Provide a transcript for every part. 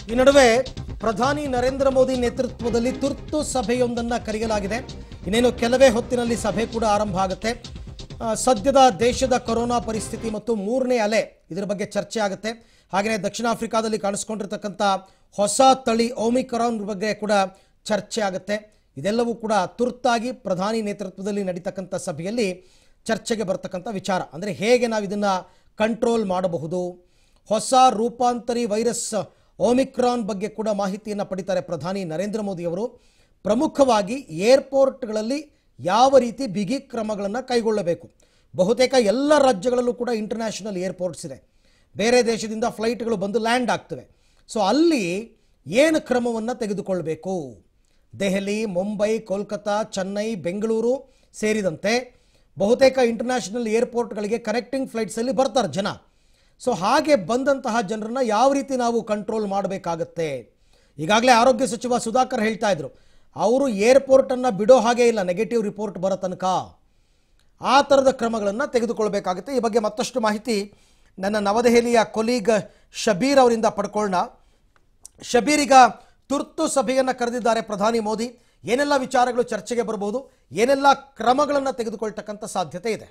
ಈ ನಡುವೆ ಪ್ರಧಾನಿ ನರೇಂದ್ರ ಮೋದಿ ನೇತೃತ್ವದಲ್ಲಿ ತುರ್ತು ಸಭೆಯೊಂದನ್ನ ಕರೆಯಲಾಗಿದೆ ಇನ್ನೇನು ಕೆಲವೇ ಹೊತ್ತಿನಲ್ಲಿ ಸಭೆ ಕೂಡ ಆರಂಭ ಆಗುತ್ತೆ ಆ, ಸದ್ಯದ ದೇಶದ ಕೊರೋನಾ ಪರಿಸ್ಥಿತಿ ಮತ್ತು ಮೂರನೇ ಅಲೆ ಇದರ ಬಗ್ಗೆ ಚರ್ಚೆ ಆಗುತ್ತೆ ಹಾಗೆಯೇ ದಕ್ಷಿಣ ಆಫ್ರಿಕಾದಲ್ಲಿ ಕಾಣಿಸ್ಕೊಂಡಿರ್ತಕ್ಕಂಥ ಹೊಸ ತಳಿ ಓಮಿಕ್ರಾನ್ ಬಗ್ಗೆ ಕೂಡ ಚರ್ಚೆ ಆಗುತ್ತೆ ಇದೆಲ್ಲವೂ ಕೂಡ ತುರ್ತಾಗಿ ಪ್ರಧಾನಿ ನೇತೃತ್ವದಲ್ಲಿ ನಡೀತಕ್ಕಂಥ ಸಭೆಯಲ್ಲಿ ಚರ್ಚೆಗೆ ಬರ್ತಕ್ಕಂಥ ವಿಚಾರ ಅಂದರೆ ಹೇಗೆ ನಾವು ಇದನ್ನು ಕಂಟ್ರೋಲ್ ಮಾಡಬಹುದು ಹೊಸ ರೂಪಾಂತರಿ ವೈರಸ್ ಓಮಿಕ್ರಾನ್ ಬಗ್ಗೆ ಕೂಡ ಮಾಹಿತಿಯನ್ನು ಪಡಿತಾರೆ ಪ್ರಧಾನಿ ನರೇಂದ್ರ ಮೋದಿ ಅವರು ಪ್ರಮುಖವಾಗಿ ಏರ್ಪೋರ್ಟ್ಗಳಲ್ಲಿ ಯಾವ ರೀತಿ ಬಿಗಿ ಕ್ರಮಗಳನ್ನು ಕೈಗೊಳ್ಳಬೇಕು ಬಹುತೇಕ ಎಲ್ಲ ರಾಜ್ಯಗಳಲ್ಲೂ ಕೂಡ ಇಂಟರ್ನ್ಯಾಷನಲ್ ಏರ್ಪೋರ್ಟ್ಸ್ ಇದೆ ಬೇರೆ ದೇಶದಿಂದ ಫ್ಲೈಟ್ಗಳು ಬಂದು ಲ್ಯಾಂಡ್ ಆಗ್ತವೆ ಸೊ ಅಲ್ಲಿ ಏನು ಕ್ರಮವನ್ನು ತೆಗೆದುಕೊಳ್ಬೇಕು ದೆಹಲಿ ಮುಂಬೈ ಕೋಲ್ಕತ್ತಾ ಚೆನ್ನೈ ಬೆಂಗಳೂರು ಸೇರಿದಂತೆ ಬಹುತೇಕ ಇಂಟರ್ನ್ಯಾಷನಲ್ ಏರ್ಪೋರ್ಟ್ಗಳಿಗೆ ಕನೆಕ್ಟಿಂಗ್ ಫ್ಲೈಟ್ಸಲ್ಲಿ ಬರ್ತಾರೆ ಜನ ಸೊ ಹಾಗೆ ಬಂದಂತಹ ಜನರನ್ನ ಯಾವ ರೀತಿ ನಾವು ಕಂಟ್ರೋಲ್ ಮಾಡಬೇಕಾಗತ್ತೆ ಈಗಾಗಲೇ ಆರೋಗ್ಯ ಸಚಿವ ಸುಧಾಕರ್ ಹೇಳ್ತಾ ಇದ್ರು ಅವರು ಏರ್ಪೋರ್ಟನ್ನು ಬಿಡೋ ಹಾಗೆ ಇಲ್ಲ ನೆಗೆಟಿವ್ ರಿಪೋರ್ಟ್ ಬರೋ ತನಕ ಆ ಥರದ ಕ್ರಮಗಳನ್ನು ತೆಗೆದುಕೊಳ್ಬೇಕಾಗುತ್ತೆ ಈ ಬಗ್ಗೆ ಮತ್ತಷ್ಟು ಮಾಹಿತಿ ನನ್ನ ನವದೆಹಲಿಯ ಕೊಲೀಗ್ ಶಬೀರ್ ಅವರಿಂದ ಪಡ್ಕೊಳ್ಳೋಣ ಶಬೀರ್ ಈಗ ತುರ್ತು ಸಭೆಯನ್ನು ಕರೆದಿದ್ದಾರೆ ಪ್ರಧಾನಿ ಮೋದಿ ಏನೆಲ್ಲ ವಿಚಾರಗಳು ಚರ್ಚೆಗೆ ಬರಬಹುದು ಏನೆಲ್ಲ ಕ್ರಮಗಳನ್ನು ತೆಗೆದುಕೊಳ್ತಕ್ಕಂಥ ಸಾಧ್ಯತೆ ಇದೆ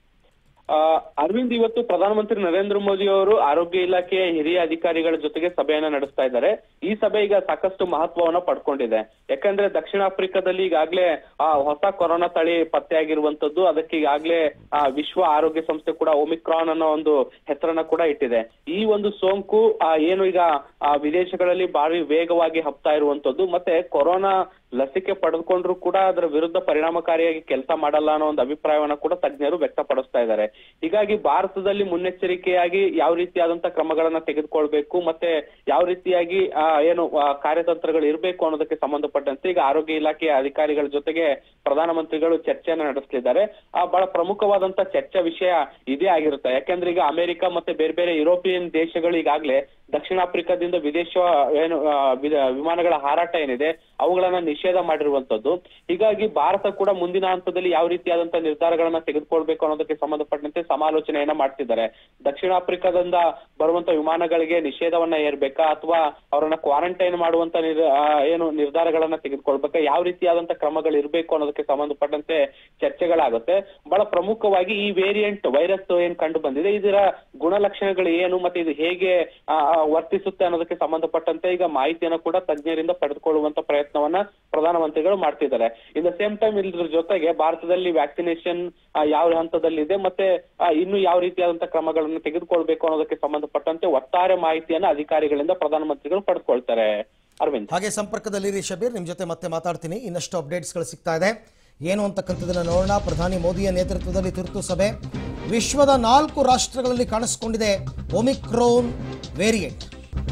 ಆ, ಅರವಿಂದ್ ಇವತ್ತು ಪ್ರಧಾನಮಂತ್ರಿ ನರೇಂದ್ರ ಮೋದಿ ಅವರು ಆರೋಗ್ಯ ಇಲಾಖೆಯ ಹಿರಿಯ ಅಧಿಕಾರಿಗಳ ಜೊತೆಗೆ ಸಭೆಯನ್ನ ನಡೆಸ್ತಾ ಇದ್ದಾರೆ ಈ ಸಭೆ ಈಗ ಸಾಕಷ್ಟು ಮಹತ್ವವನ್ನ ಪಡ್ಕೊಂಡಿದೆ ಯಾಕಂದ್ರೆ ದಕ್ಷಿಣ ಆಫ್ರಿಕಾದಲ್ಲಿ ಈಗಾಗಲೇ ಆ ಹೊಸ ಕೊರೋನಾ ತಳಿ ಪತ್ತೆಯಾಗಿರುವಂತದ್ದು ಅದಕ್ಕೆ ಈಗಾಗಲೇ ಆ ವಿಶ್ವ ಆರೋಗ್ಯ ಸಂಸ್ಥೆ ಕೂಡ ಒಮಿಕ್ರಾನ್ ಅನ್ನೋ ಒಂದು ಹೆಸರನ್ನ ಕೂಡ ಇಟ್ಟಿದೆ ಈ ಒಂದು ಸೋಂಕು ಆ, ಏನು ಈಗ ಆ, ವಿದೇಶಗಳಲ್ಲಿ ಭಾರಿ ವೇಗವಾಗಿ ಹಬ್ತಾ ಇರುವಂತದ್ದು ಮತ್ತೆ ಕೊರೋನಾ ಲಸಿಕೆ ಪಡೆದುಕೊಂಡ್ರು ಕೂಡ ಅದರ ವಿರುದ್ಧ ಪರಿಣಾಮಕಾರಿಯಾಗಿ ಕೆಲಸ ಮಾಡಲ್ಲ ಅನ್ನೋ ಒಂದು ಅಭಿಪ್ರಾಯವನ್ನ ಕೂಡ ತಜ್ಞರು ವ್ಯಕ್ತಪಡಿಸ್ತಾ ಇದ್ದಾರೆ ಹೀಗಾಗಿ ಭಾರತದಲ್ಲಿ ಮುನ್ನೆಚ್ಚರಿಕೆಯಾಗಿ ಯಾವ ರೀತಿಯಾದಂತ ಕ್ರಮಗಳನ್ನ ತೆಗೆದುಕೊಳ್ಬೇಕು ಮತ್ತೆ ಯಾವ ರೀತಿಯಾಗಿ ಆ, ಏನು ಆ, ಕಾರ್ಯತಂತ್ರಗಳು ಇರಬೇಕು ಅನ್ನೋದಕ್ಕೆ ಸಂಬಂಧಪಟ್ಟಂತೆ ಈಗ ಆರೋಗ್ಯ ಇಲಾಖೆಯ ಅಧಿಕಾರಿಗಳ ಜೊತೆಗೆ ಪ್ರಧಾನಮಂತ್ರಿಗಳು ಚರ್ಚೆಯನ್ನ ನಡೆಸಲಿದ್ದಾರೆ ಆ ಬಹಳ ಪ್ರಮುಖವಾದಂತ ಚರ್ಚಾ ವಿಷಯ ಇದೇ ಆಗಿರುತ್ತೆ ಯಾಕಂದ್ರೆ ಈಗ ಅಮೆರಿಕ ಮತ್ತೆ ಬೇರೆ ಬೇರೆ ಯುರೋಪಿಯನ್ ದೇಶಗಳು ಈಗಾಗಲೇ ದಕ್ಷಿಣ ಆಫ್ರಿಕಾದಿಂದ ವಿದೇಶ ಏನು ಆ, ವಿ- ವಿಮಾನಗಳ ಹಾರಾಟ ಏನಿದೆ ಅವುಗಳನ್ನ ನಿಷೇಧ ಮಾಡಿರುವಂತದ್ದು ಹೀಗಾಗಿ ಭಾರತ ಕೂಡ ಮುಂದಿನ ಹಂತದಲ್ಲಿ ಯಾವ ರೀತಿಯಾದಂತ ನಿರ್ಧಾರಗಳನ್ನ ತೆಗೆದುಕೊಳ್ಬೇಕು ಅನ್ನೋದಕ್ಕೆ ಸಂಬಂಧಪಟ್ಟಂತೆ ಸಮಾಲೋಚನೆಯನ್ನ ಮಾಡ್ತಿದ್ದಾರೆ ದಕ್ಷಿಣ ಆಫ್ರಿಕಾದಿಂದ ಬರುವಂತ ವಿಮಾನಗಳಿಗೆ ನಿಷೇಧವನ್ನ ಏರ್ಬೇಕಾ ಅಥವಾ ಅವರನ್ನ ಕ್ವಾರಂಟೈನ್ ಮಾಡುವಂತ ನಿರ್- ಆ, ಏನು ನಿರ್ಧಾರಗಳನ್ನ ತೆಗೆದುಕೊಳ್ಬೇಕಾ ಯಾವ ರೀತಿಯಾದಂತ ಕ್ರಮಗಳು ಇರಬೇಕು ಅನ್ನೋದಕ್ಕೆ ಸಂಬಂಧಪಟ್ಟಂತೆ ಚರ್ಚೆಗಳಾಗುತ್ತೆ ಬಹಳ ಪ್ರಮುಖವಾಗಿ ಈ ವೇರಿಯಂಟ್ ವೈರಸ್ ಏನ್ ಕಂಡು ಬಂದಿದೆ ಇದರ ಗುಣಲಕ್ಷಣಗಳು ಏನು ಮತ್ತೆ ಇದು ಹೇಗೆ ಆ, ಆ, ವರ್ತಿಸುತ್ತೆ ಅನ್ನೋದಕ್ಕೆ ಸಂಬಂಧಪಟ್ಟಂತೆ ಈಗ ಮಾಹಿತಿಯನ್ನ ಕೂಡ ತಜ್ಞರಿಂದ ಪಡೆದುಕೊಳ್ಳುವಂತ ಪ್ರಯತ್ನವನ್ನ ಪ್ರಧಾನಮಂತ್ರಿಗಳು ಮಾಡ್ತಿದ್ದಾರೆ ಇನ್ ದ ಸೇಮ್ ಟೈಮ್ ಇದ್ರ ಜೊತೆಗೆ ಭಾರತದಲ್ಲಿ ವ್ಯಾಕ್ಸಿನೇಷನ್ ಯಾವ ಹಂತದಲ್ಲಿದೆ ಮತ್ತೆ ಆ, ಇನ್ನು ಯಾವ ರೀತಿಯಾದಂತ ಕ್ರಮಗಳನ್ನು ತೆಗೆದುಕೊಳ್ಬೇಕು ಅನ್ನೋದಕ್ಕೆ ಸಂಬಂಧಪಟ್ಟಂತೆ ಒಟ್ಟಾರೆ ಮಾಹಿತಿಯನ್ನ ಅಧಿಕಾರಿಗಳಿಂದ ಪ್ರಧಾನಮಂತ್ರಿಗಳು ಪಡೆದುಕೊಳ್ತಾರೆ ಅರವಿಂದ್ ಹಾಗೆ ಸಂಪರ್ಕದಲ್ಲಿರಿ ಶಬೀರ್ ನಿಮ್ಮ ಜೊತೆ ಮತ್ತೆ ಮಾತಾಡ್ತೀನಿ ಇನ್ನಷ್ಟು ಅಪ್ಡೇಟ್ಸ್ಗಳು ಸಿಗ್ತಾ ಇದೆ ಏನು ಅಂತಕ್ಕಂಥದ್ದನ್ನು ನೋಡೋಣ ಪ್ರಧಾನಿ ಮೋದಿಯ ನೇತೃತ್ವದಲ್ಲಿ ತುರ್ತು ಸಭೆ ವಿಶ್ವದ ನಾಲ್ಕು ರಾಷ್ಟ್ರಗಳಲ್ಲಿ ಕಾಣಿಸಿಕೊಂಡಿದೆ ಒಮಿಕ್ರೋನ್ ವೇರಿಯಂಟ್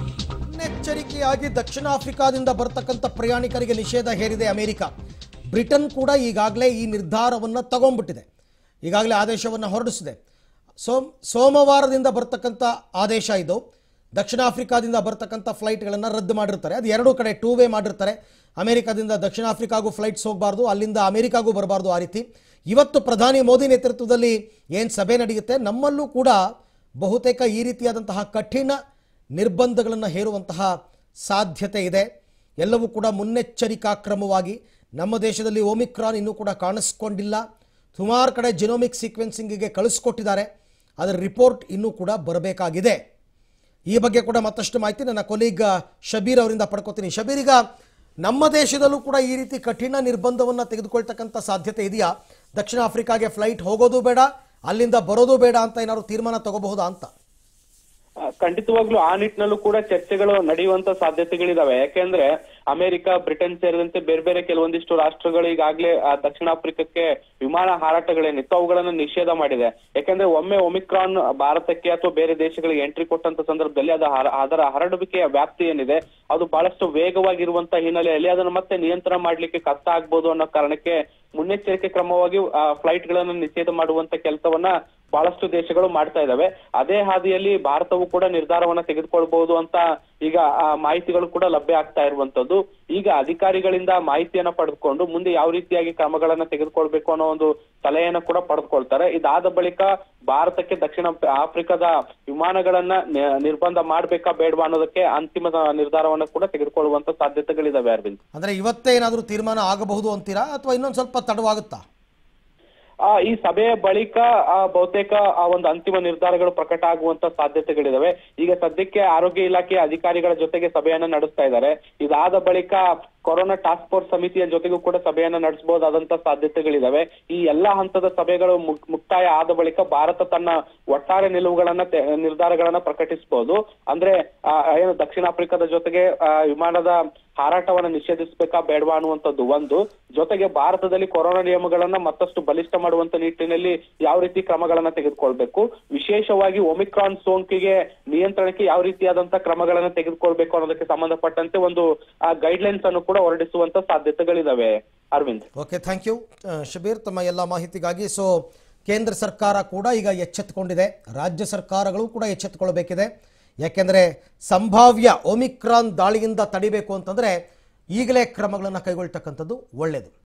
ಮುನ್ನೆಚ್ಚರಿಕೆಯಾಗಿ ದಕ್ಷಿಣ ಆಫ್ರಿಕಾದಿಂದ ಬರ್ತಕ್ಕಂಥ ಪ್ರಯಾಣಿಕರಿಗೆ ನಿಷೇಧ ಹೇರಿದೆ ಅಮೆರಿಕ ಬ್ರಿಟನ್ ಕೂಡ ಈಗಾಗಲೇ ಈ ನಿರ್ಧಾರವನ್ನು ತಗೊಂಡ್ಬಿಟ್ಟಿದೆ ಈಗಾಗಲೇ ಆದೇಶವನ್ನು ಹೊರಡಿಸಿದೆ ಸೋಮ್ ಸೋಮವಾರದಿಂದ ಬರ್ತಕ್ಕಂಥ ಆದೇಶ ಇದು ದಕ್ಷಿಣ ಆಫ್ರಿಕಾದಿಂದ ಬರ್ತಕ್ಕಂಥ ಫ್ಲೈಟ್ಗಳನ್ನು ರದ್ದು ಮಾಡಿರ್ತಾರೆ ಅದು ಎರಡೂ ಕಡೆ ಟೂ ವೇ ಮಾಡಿರ್ತಾರೆ ಅಮೆರಿಕಾದಿಂದ ದಕ್ಷಿಣ ಆಫ್ರಿಕಾಗೂ ಫ್ಲೈಟ್ಸ್ ಹೋಗಬಾರ್ದು ಅಲ್ಲಿಂದ ಅಮೆರಿಕಾಗೂ ಬರಬಾರ್ದು ಆ ರೀತಿ ಇವತ್ತು ಪ್ರಧಾನಿ ಮೋದಿ ನೇತೃತ್ವದಲ್ಲಿ ಏನು ಸಭೆ ನಡೆಯುತ್ತೆ ನಮ್ಮಲ್ಲೂ ಕೂಡ ಬಹುತೇಕ ಈ ರೀತಿಯಾದಂತಹ ಕಠಿಣ ನಿರ್ಬಂಧಗಳನ್ನು ಹೇರುವಂತಹ ಸಾಧ್ಯತೆ ಇದೆ ಎಲ್ಲವೂ ಕೂಡ ಮುನ್ನೆಚ್ಚರಿಕಾ ಕ್ರಮವಾಗಿ ನಮ್ಮ ದೇಶದಲ್ಲಿ ಓಮಿಕ್ರಾನ್ ಇನ್ನೂ ಕೂಡ ಕಾಣಿಸ್ಕೊಂಡಿಲ್ಲ ಸುಮಾರು ಕಡೆ ಜಿನೋಮಿಕ್ ಸೀಕ್ವೆನ್ಸಿಂಗಿಗೆ ಕಳಿಸ್ಕೊಟ್ಟಿದ್ದಾರೆ ಅದರ ರಿಪೋರ್ಟ್ ಇನ್ನೂ ಕೂಡ ಬರಬೇಕಾಗಿದೆ ಈ ಬಗ್ಗೆ ಕೂಡ ಮತ್ತಷ್ಟು ಮಾಹಿತಿ ನನ್ನ ಕೊಲೀಗ್ ಶಬೀರ್ ಅವರಿಂದ ಪಡ್ಕೋತೀನಿ ಶಬೀರ್ ಈಗ ನಮ್ಮ ದೇಶದಲ್ಲೂ ಕೂಡ ಈ ರೀತಿ ಕಠಿಣ ನಿರ್ಬಂಧವನ್ನು ತೆಗೆದುಕೊಳ್ತಕ್ಕಂಥ ಸಾಧ್ಯತೆ ಇದೆಯಾ ದಕ್ಷಿಣ ಆಫ್ರಿಕಾಗೆ ಫ್ಲೈಟ್ ಹೋಗೋದು ಬೇಡ ಅಲ್ಲಿಂದ ಬರೋದು ಬೇಡ ಅಂತ ಏನಾದ್ರು ತೀರ್ಮಾನ ತಗೋಬಹುದಾ ಅಂತ ಆ, ಖಂಡಿತವಾಗ್ಲೂ ಆ ನಿಟ್ಟಿನಲ್ಲೂ ಕೂಡ ಚರ್ಚೆಗಳು ನಡೆಯುವಂತ ಸಾಧ್ಯತೆಗಳಿದಾವೆ ಯಾಕೆಂದ್ರೆ ಅಮೆರಿಕ ಬ್ರಿಟನ್ ಸೇರಿದಂತೆ ಬೇರೆ ಬೇರೆ ಕೆಲವೊಂದಿಷ್ಟು ರಾಷ್ಟ್ರಗಳು ಈಗಾಗಲೇ ಆ, ದಕ್ಷಿಣ ಆಫ್ರಿಕಕ್ಕೆ ವಿಮಾನ ಹಾರಾಟಗಳೇನಿತ್ತು ಅವುಗಳನ್ನ ನಿಷೇಧ ಮಾಡಿದೆ ಯಾಕಂದ್ರೆ ಒಮ್ಮೆ ಒಮಿಕ್ರಾನ್ ಭಾರತಕ್ಕೆ ಅಥವಾ ಬೇರೆ ದೇಶಗಳಿಗೆ ಎಂಟ್ರಿ ಕೊಟ್ಟಂತ ಸಂದರ್ಭದಲ್ಲಿ ಅದು ಹರ- ಅದರ ಹರಡುವಿಕೆಯ ವ್ಯಾಪ್ತಿ ಏನಿದೆ ಅದು ಬಹಳಷ್ಟು ವೇಗವಾಗಿರುವಂತ ಹಿನ್ನೆಲೆಯಲ್ಲಿ ಅದನ್ನು ಮತ್ತೆ ನಿಯಂತ್ರಣ ಮಾಡ್ಲಿಕ್ಕೆ ಕಷ್ಟ ಆಗ್ಬೋದು ಅನ್ನೋ ಕಾರಣಕ್ಕೆ ಮುನ್ನೆಚ್ಚರಿಕೆ ಕ್ರಮವಾಗಿ ಫ್ಲೈಟ್ ಗಳನ್ನ ನಿಷೇಧ ಮಾಡುವಂತ ಕೆಲಸವನ್ನ ಬಹಳಷ್ಟು ದೇಶಗಳು ಮಾಡ್ತಾ ಇದಾವೆ ಅದೇ ಹಾದಿಯಲ್ಲಿ ಭಾರತವು ಕೂಡ ನಿರ್ಧಾರವನ್ನ ತೆಗೆದುಕೊಳ್ಬಹುದು ಅಂತ ಈಗ ಆ ಮಾಹಿತಿಗಳು ಕೂಡ ಲಭ್ಯ ಆಗ್ತಾ ಇರುವಂತದ್ದು ಈಗ ಅಧಿಕಾರಿಗಳಿಂದ ಮಾಹಿತಿಯನ್ನ ಪಡೆದುಕೊಂಡು ಮುಂದೆ ಯಾವ ರೀತಿಯಾಗಿ ಕ್ರಮಗಳನ್ನ ತೆಗೆದುಕೊಳ್ಬೇಕು ಅನ್ನೋ ಒಂದು ಸಲಹೆಯನ್ನ ಕೂಡ ಪಡೆದುಕೊಳ್ತಾರೆ ಇದಾದ ಬಳಿಕ ಭಾರತಕ್ಕೆ ದಕ್ಷಿಣ ಆಫ್ರಿಕಾದ ವಿಮಾನಗಳನ್ನ ನಿ- ನಿರ್ಬಂಧ ಮಾಡ್ಬೇಕಾ ಬೇಡವಾ ಅನ್ನೋದಕ್ಕೆ ಅಂತಿಮ ನಿರ್ಧಾರವನ್ನ ಕೂಡ ತೆಗೆದುಕೊಳ್ಳುವಂತ ಸಾಧ್ಯತೆಗಳಿದಾವೆ ಅರವಿಂದ್ ಅಂದರೆ ಇವತ್ತೇ ಏನಾದರೂ ತೀರ್ಮಾನ ಆಗಬಹುದು ಅಂತೀರಾ ಅಥವಾ ಇನ್ನೊಂದು ಸ್ವಲ್ಪ ತಡವಾಗುತ್ತಾ ಆ ಈ ಸಭೆಯ ಬಳಿಕ ಆ ಬಹುತೇಕ ಆ ಒಂದು ಅಂತಿಮ ನಿರ್ಧಾರಗಳು ಪ್ರಕಟ ಆಗುವಂತ ಸಾಧ್ಯತೆಗಳಿದಾವೆ ಈಗ ಸದ್ಯಕ್ಕೆ ಆರೋಗ್ಯ ಇಲಾಖೆಯ ಅಧಿಕಾರಿಗಳ ಜೊತೆಗೆ ಸಭೆಯನ್ನ ನಡೆಸ್ತಾ ಇದ್ದಾರೆ ಇದಾದ ಬಳಿಕ ಕೊರೋನಾ ಟಾಸ್ಕ್ ಫೋರ್ಸ್ ಸಮಿತಿಯ ಜೊತೆಗೂ ಕೂಡ ಸಭೆಯನ್ನ ನಡೆಸಬಹುದಾದಂತ ಸಾಧ್ಯತೆಗಳಿದಾವೆ ಈ ಎಲ್ಲಾ ಹಂತದ ಸಭೆಗಳು ಮುಕ್- ಮುಕ್ತಾಯ ಆದ ಬಳಿಕ ಭಾರತ ತನ್ನ ಒಟ್ಟಾರೆ ನಿಲುವುಗಳನ್ನ ತೆ- ನಿರ್ಧಾರಗಳನ್ನ ಪ್ರಕಟಿಸಬಹುದು ಅಂದ್ರೆ ಆ, ಏನು ದಕ್ಷಿಣ ಆಫ್ರಿಕಾದ ಜೊತೆಗೆ ಆ, ವಿಮಾನದ ಹಾರಾಟವನ್ನ ನಿಷೇಧಿಸಬೇಕಾ ಬೇಡವಾ ಅನ್ನುವಂಥದ್ದು ಒಂದು ಜೊತೆಗೆ ಭಾರತದಲ್ಲಿ ಕೊರೋನಾ ನಿಯಮಗಳನ್ನ ಮತ್ತಷ್ಟು ಬಲಿಷ್ಠ ಮಾಡುವಂತ ನಿಟ್ಟಿನಲ್ಲಿ ಯಾವ ರೀತಿ ಕ್ರಮಗಳನ್ನ ತೆಗೆದುಕೊಳ್ಬೇಕು ವಿಶೇಷವಾಗಿ ಒಮಿಕ್ರಾನ್ ಸೋಂಕಿಗೆ ನಿಯಂತ್ರಣಕ್ಕೆ ಯಾವ ರೀತಿಯಾದಂತ ಕ್ರಮಗಳನ್ನ ತೆಗೆದುಕೊಳ್ಬೇಕು ಅನ್ನೋದಕ್ಕೆ ಸಂಬಂಧಪಟ್ಟಂತೆ ಒಂದು ಗೈಡ್ ಲೈನ್ಸ್ ಅನ್ನು ಕೂಡ ಹೊರಡಿಸುವಂತ ಸಾಧ್ಯತೆಗಳಿದಾವೆ Arvind okay thank you Shabir ತಮ್ಮ ಎಲ್ಲ ಮಾಹಿತಿಗಾಗಿ ಸೊ ಕೇಂದ್ರ ಸರ್ಕಾರ ಕೂಡ ಈಗ ಎಚ್ಚೆತ್ತುಕೊಂಡಿದೆ ರಾಜ್ಯ ಸರ್ಕಾರಗಳು ಕೂಡ ಎಚ್ಚೆತ್ತುಕೊಳ್ಬೇಕಿದೆ ಯಾಕೆಂದರೆ ಸಂಭಾವ್ಯ ಒಮಿಕ್ರಾನ್ ದಾಳಿಯಿಂದ ತಡಿಬೇಕು ಅಂತಂದರೆ ಈಗಲೇ ಕ್ರಮಗಳನ್ನು ಕೈಗೊಳ್ತಕ್ಕಂಥದ್ದು ಒಳ್ಳೆಯದು